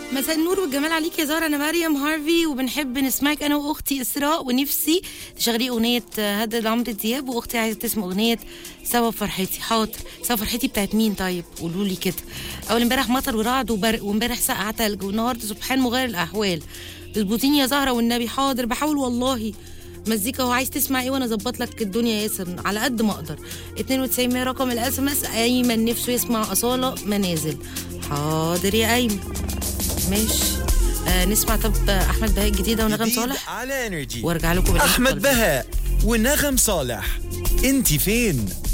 مساء النور والجمال عليك يا زهرة أنا مريم هارفي وبنحب نسمعك أنا وأختي إسراء ونفسي تشغلي أغنية هدد عمرو دياب وأختي عايزة تسمع أغنية سبب فرحتي حاضر سبب فرحتي بتاعت مين طيب قولوا لي كده أول امبارح مطر ورعد وبرق وامبارح سقعة تلج والنهاردة سبحان مغير الأحوال تظبطيني يا زهرة والنبي حاضر بحاول والله مزيكا هو عايز تسمع ايه وانا اظبط لك الدنيا ياسر على قد ما اقدر 92 100 رقم الاس ام اس ايمن نفسه يسمع اصاله منازل حاضر يا ايمن ماشي آه نسمع طب احمد بهاء الجديده ونغم جديد صالح على انرجي وارجع لكم بالإنفو احمد الفني. بهاء ونغم صالح انت فين